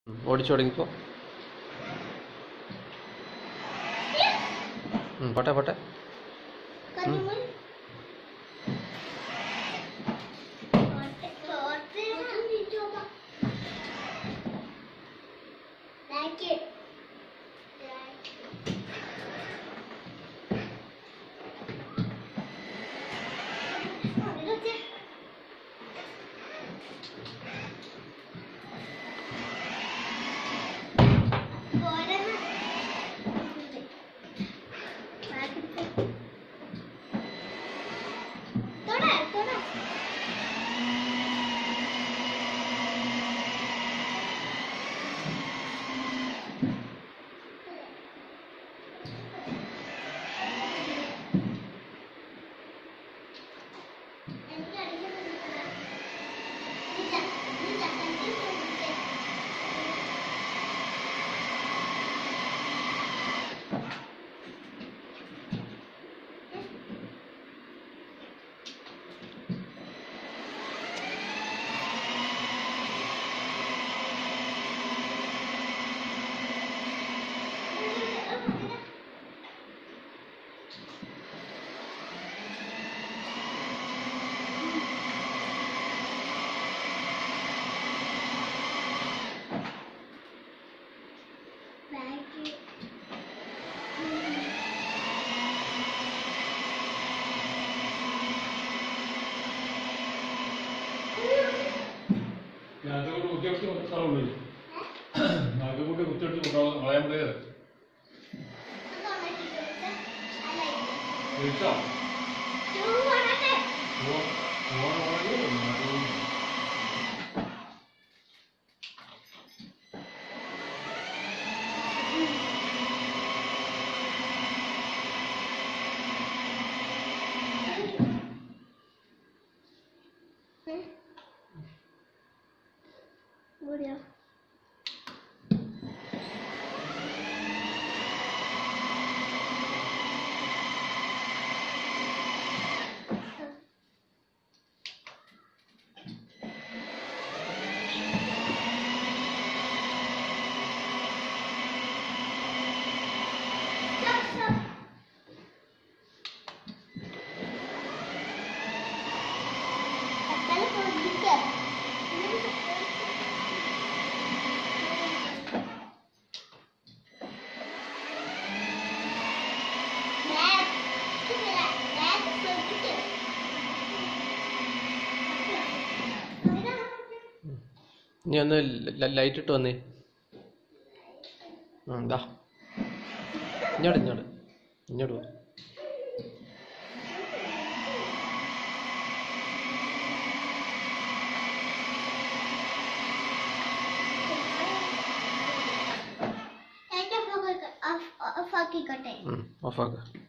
ഉം, ഓടിച്ചു തുടങ്ങിക്കോ ഉം, പോട്ടെ പോട്ടെ കഞ്ഞിമോൻ തോട്ട് തോട്ട് ലൈക്ക് ഇതൊക്കെ പോരെന്ന് തൊടാ തൊടാ എനിക്ക് അടിക്കുന്നില്ല ഇല്ല ഇല്ല കണ്ടിട്ടില്ല ബാഗ് നാഗക്കൂട്ട് കുത്തിയെടുത്ത് സ്ഥലമുള്ളൂ നാഗക്കൂട്ട് കുത്തിയെടുത്ത് കൊണ്ടുപോകാൻ കളയാൻ പറ്റിയത് കഴിച്ചോ ഓ- Onam ഓണമല്ലേ? നാഗക്കൂട്ട് Buraya. Stop, stop. Bakalım o gitti. Dad, Dad, ശ്രദ്ധിക്ക്. ഇനി ഒന്ന് ലൈറ്റ് ഇട്ട് വന്നേ ആ എന്താ ഇങ്ങോട്ട് ഇങ്ങോട്ട് ഇങ്ങോട്ട് പോ എൻ്റെ phone ഒക്കെ off- off ആക്കിക്കോട്ടെ ഓഫാക്ക